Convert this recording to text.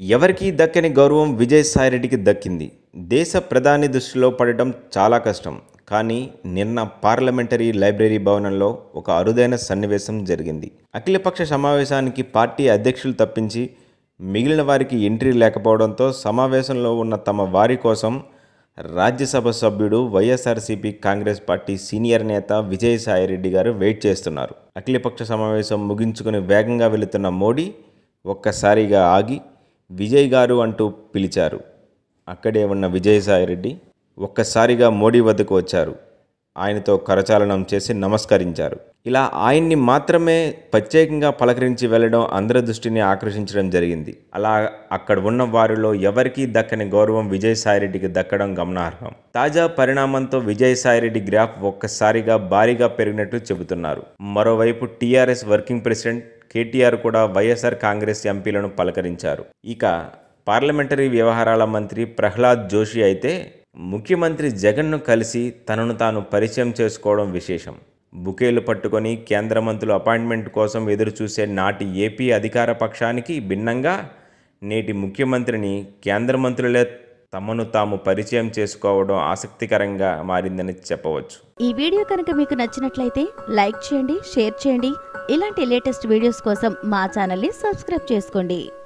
ఎవరికీ దక్కని గౌరవం విజయసాయిరెడ్డికి దక్కింది దేశ ప్రధాని దృష్టిలో పడటం చాలా కష్టం కానీ నిన్న పార్లమెంటరీ లైబ్రరీ భవనంలో ఒక అరుదైన సన్నివేశం జరిగింది అఖిలపక్ష సమావేశానికి పార్టీ అధ్యక్షులు తప్పించి మిగిలిన వారికి ఎంట్రీ లేకపోవడంతో సమావేశంలో ఉన్న తమ వారి కోసం రాజ్యసభ సభ్యుడు వైఎస్ఆర్సీపీ కాంగ్రెస్ పార్టీ సీనియర్ నేత విజయసాయిరెడ్డి గారు వెయిట్ చేస్తున్నారు అఖిలపక్ష సమావేశం ముగించుకుని వేగంగా వెళుతున్న మోడీ ఒక్కసారిగా ఆగి విజయ్ గారు అంటూ పిలిచారు అక్కడే ఉన్న విజయసాయిరెడ్డి ఒక్కసారిగా మోడీ వద్దకు వచ్చారు ఆయనతో కరచాలనం చేసి నమస్కరించారు ఇలా ఆయన్ని మాత్రమే ప్రత్యేకంగా పలకరించి వెళ్ళడం అందరి దృష్టిని ఆకర్షించడం జరిగింది అలా అక్కడ ఉన్న వారిలో ఎవరికీ దక్కని గౌరవం విజయసాయిరెడ్డికి దక్కడం గమనార్హం తాజా పరిణామంతో విజయసాయిరెడ్డి గ్రాఫ్ ఒక్కసారిగా భారీగా పెరిగినట్టు చెబుతున్నారు మరోవైపు టీఆర్ఎస్ వర్కింగ్ ప్రెసిడెంట్ కేటీఆర్ కూడా వైఎస్ఆర్ కాంగ్రెస్ ఎంపీలను పలకరించారు ఇక పార్లమెంటరీ వ్యవహారాల మంత్రి ప్రహ్లాద్ జోషి అయితే ముఖ్యమంత్రి జగన్ను కలిసి తనను తాను పరిచయం చేసుకోవడం విశేషం బుకేలు పట్టుకొని కేంద్ర మంత్రుల అపాయింట్మెంట్ కోసం ఎదురు చూసే నాటి ఏపీ అధికార పక్షానికి భిన్నంగా నేటి ముఖ్యమంత్రిని కేంద్ర మంత్రులే తమను తాము పరిచయం చేసుకోవడం ఆసక్తికరంగా మారిందని చెప్పవచ్చు ఈ వీడియో కనుక మీకు నచ్చినట్లయితే లైక్ చేయండి షేర్ చేయండి ఇలాంటి లేటెస్ట్ వీడియోస్ కోసం మా ఛానల్ని సబ్స్క్రైబ్ చేసుకోండి